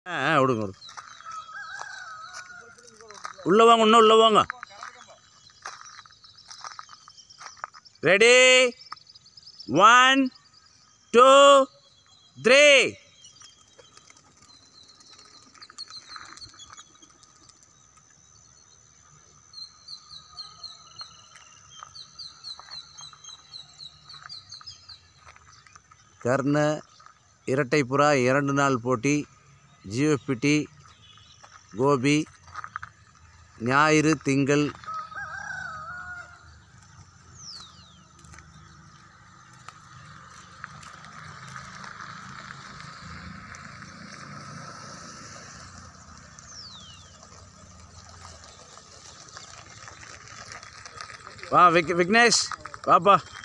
ஆ ஆ, விடுங்க விடுங்க உள்ளே வாங்க இன்னும் உள்ளே வாங்க ரெடி ஒன் டூ த்ரீ கர்ண இரட்டை புறா இரண்டு நாள் போட்டி ஜியோபிடி கோபி ஞாயிறு திங்கள் வா விக் விக்னேஷ் வாப்பா